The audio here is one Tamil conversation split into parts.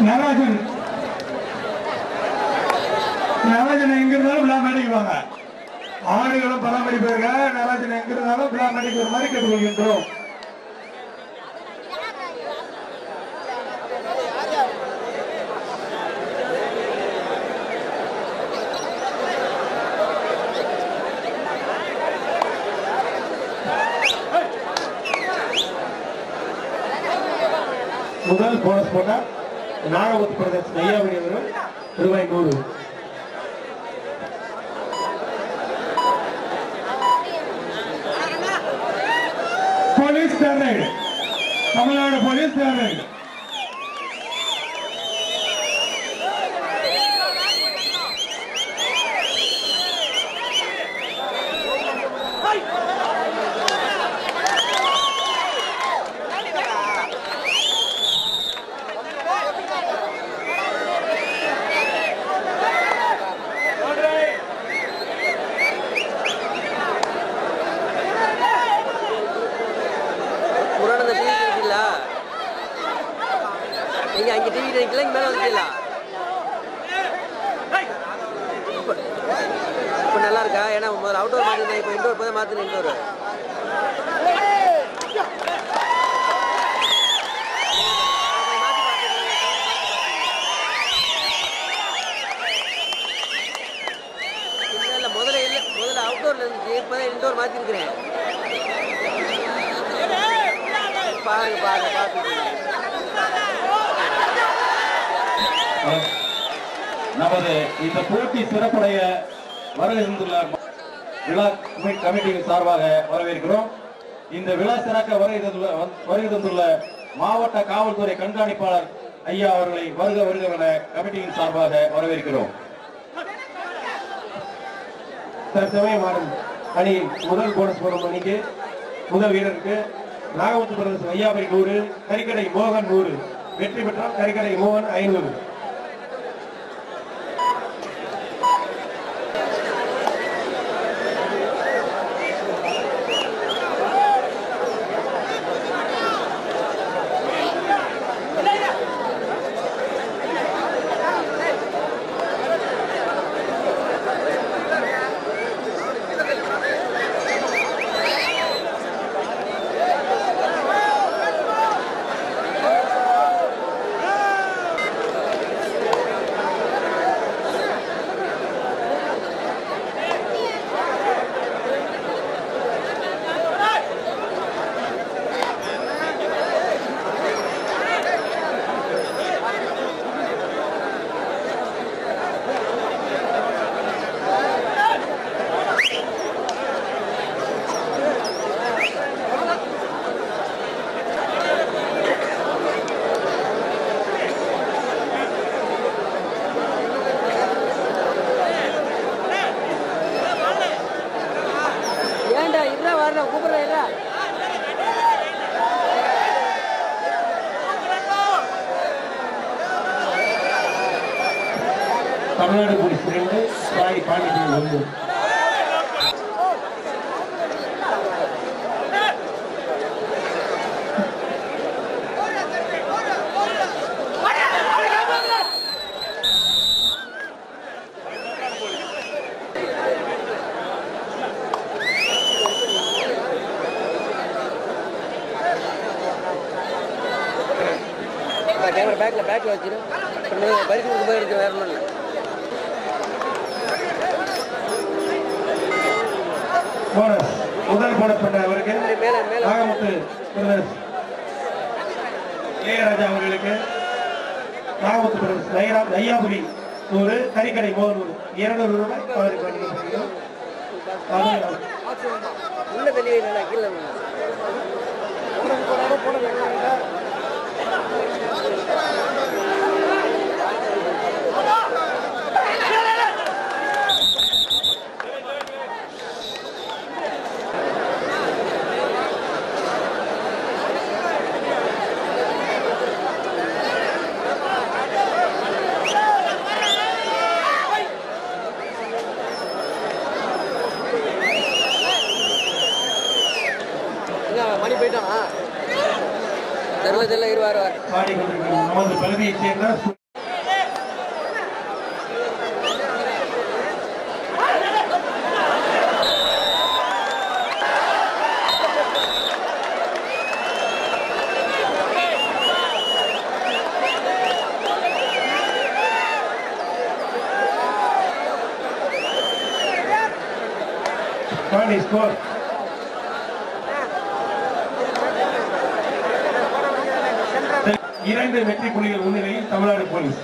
நடராஜன் நடராஜன் எங்க இருந்தாலும் விழா மேடைக்கு வாங்க ஆடுகளும் பராமரிப்பாங்க நடராஜன் எங்க இருந்தாலும் விழா மேடைக்கு ஒரு மாதிரி கேட்டுக்கொள்கின்றோம் முதல் போனஸ் போட்டா நாகபுத் பிரதேஷ் நையாவடி அவர்கள் ரூபாய் நூறு போலீஸ் தேர்தல் தமிழ்நாடு போலீஸ் தேர்தல் புராண டிவி இருக்குல்ல நீங்க அங்க டிவி இருக்கல இங்க மேல வந்துட்டீங்களா இப்ப இப்ப நல்லா இருக்கா ஏன்னா முதல்ல அவுட்டோர் மாத்திருந்தேன் இப்போ இன்டோர் போய் மாத்தின இன்டோர் இல்ல இல்ல முதல்ல இல்ல முதல்ல அவுட்டோர்ல இருந்துச்சு இப்போ இன்டோர் மாத்திருக்கிறேன் பாருங்க பாருங்க பாத்துக்கோங்க நமது இந்த போட்டி சிறப்புடைய வருகின்றுள்ள விழா கமி- கமிட்டியின் சார்பாக வரவேற்கிறோம் இந்த விழா சிறக்க வருகை தந்துள்ள வருகை தந்துள்ள மாவட்ட காவல்துறை கண்காணிப்பாளர் ஐயா அவர்களை வருக வருக என கமிட்டியின் சார்பாக வரவேற்கிறோம் தற்சமயம் ஆடும் அணி முதல் போனஸ் போடும் அணிக்கு முதல் வீரருக்கு நாகமுத்து பிரதேசம் ஐயாபை நூறு கரிக்கடை மோகன் நூறு வெற்றி பெற்றால் கரிக்கடை மோகன் ஐநூறு ஏன்டா இருடா வரணும் கூப்பிடுறேன் இருடா தமிழ்நாடு போலீஸ் இரண்டு சாய் பாண்டிச்சேரி ஒன்று கேமரா பேக்கில் பேக்கில் வச்சிரு அப்புறம் பரிசு கொடுக்கும்போது எடுத்து வேற ஒன்றும் இல்லை போனஸ் முதல் போனஸ் பண்ண அவருக்கு மேலே மேலே நாகமுத்து பிரதேஷ் இளையராஜா அவர்களுக்கு நாகமுத்து பிரதேஷ் நைரா நையாபுரி நூறு கறிக்கடை மோகன் நூறு இருநூறு ரூபாய் அவருக்கு வழங்கப்படுகிறது. அது உள்ள தள்ளி வைக்கல கீழே விழுந்து. எங்க அவன் மணி போயிட்டானா தெரியல தெரியல இரு வார வார பாடிக்கொண்டிருக்கிறோம் நமது பகுதியைச் சேர்ந்த சு- பாடி ஸ்கோர் இரண்டு வெற்றி புள்ளிகள் முன்னிலையில் தமிழ்நாடு போலீஸ்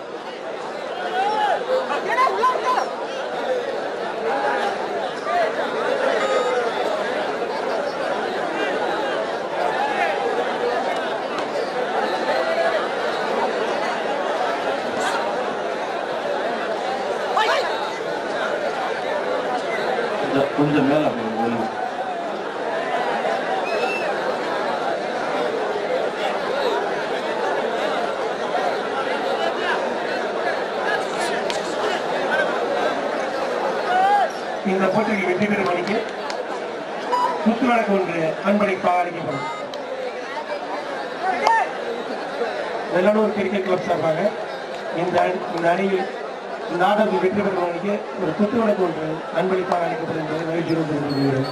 கொஞ்சம் கொஞ்சம் மேல அப்படி ஒழுங்கு. இந்த போட்டியில் வெற்றி பெறும் அணிக்கு குத்து வழக்கு ஒன்று அன்பளிப்பாக அளிக்கப்படும் வெள்ளலூர் கிரிக்கெட் கிளப் சார்பாக இந்த அணி- இந்த அணியில் இந்த ஆட்டத்தில் வெற்றி பெறும் அணிக்கு ஒரு குத்து வழக்கு ஒன்று அன்பளிப்பாக அளிக்கப்படும் என்பதை மகிழ்ச்சியுடன் தெரிவித்துக் கொள்கிறேன்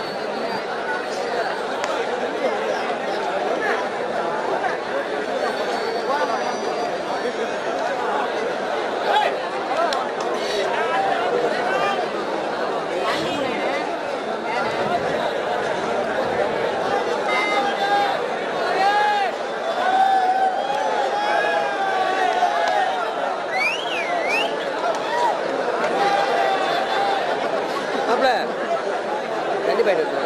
மாப்பிள கண்டிப்பா எடுத்து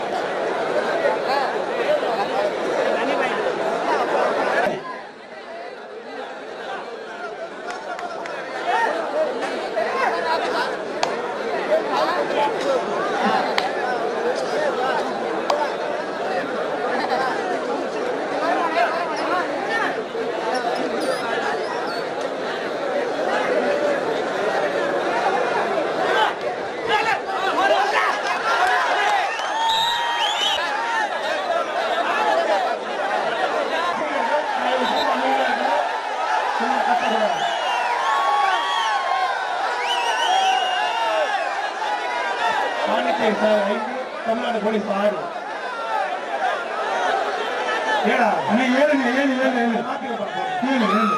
பாண்டிச்சேரி சார் ஐந்து தமிழ்நாடு போலீஸ் ஆறு ஏடா அண்ணா ஏழுங்க ஏழு ஏழு ஏழு ஏழு ஏழு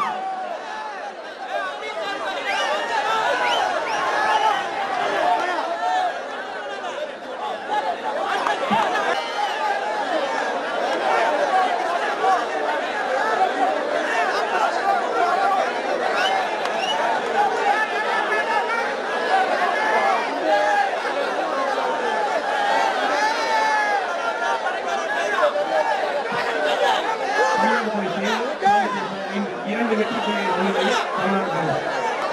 தமிழ்நாடு போலீஸ் ஏழு பாண்டிச்சேரி சார் ஐந்து இரண்டு வெற்றி புள்ளிகள் முன்னிலையில் தமிழ்நாடு போலீஸ்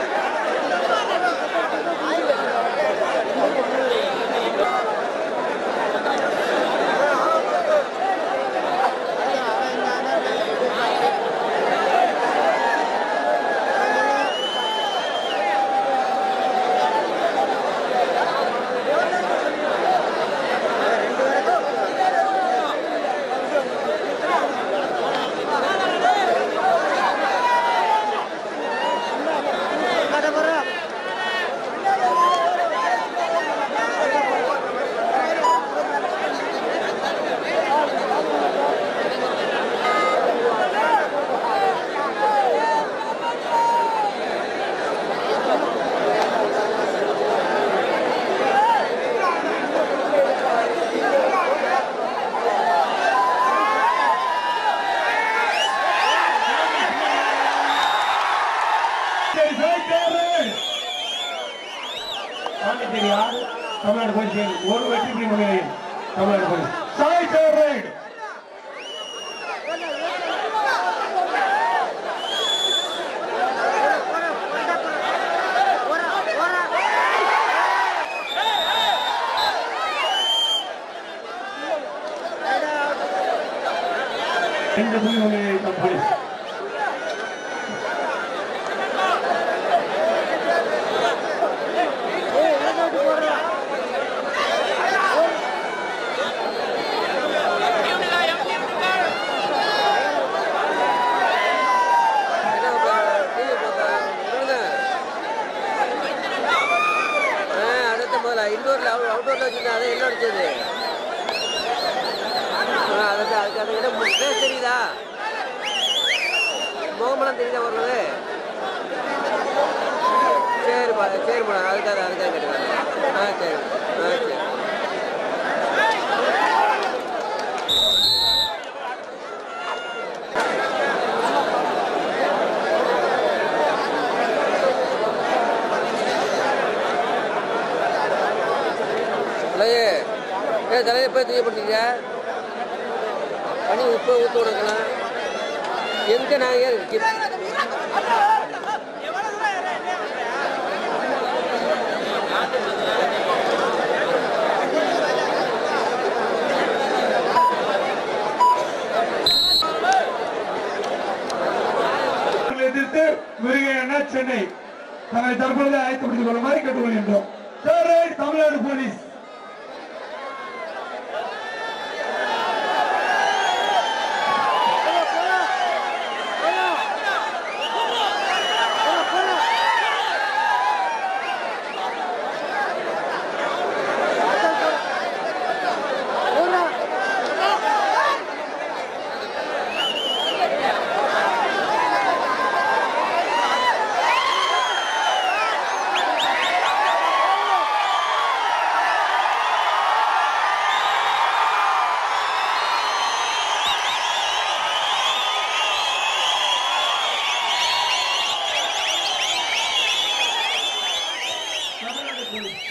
சரி, சரி, சரி. பாண்டிச்சேரி ஆறு தமிழ்நாடு போலீஸ் ஏழு ஒரு வெற்றி புள்ளி முன்னிலையில் Tamil Nadu police SAI sir raid ரெண்டு புள்ளி முன்னிலையில் தம் போலீஸ் இருக்காது என்ன பேஸ் தெரியுதா முகமெல்லாம் தெரியுதா ஓரளவு சரிப்பா சரிப்பா அதுக்காக அதுக்காக கேட்டுக்காங்க ஆ சரி ஆ சரி தலையே ஏ தலையை போய் தூயப்படுத்திக்க பனி உப்பு ஊற்ற விடுக்கலாம் எங்கே நாங்கள் எதிர்த்து முருகையண்ணா சென்னை தங்களை தற்பொழுது ஆயத்தப்படுத்திக் கொள்ளுமாறு கேட்டுக்கொள்கின்றோம் Third right, Tamil Nadu police Tamil Nadu police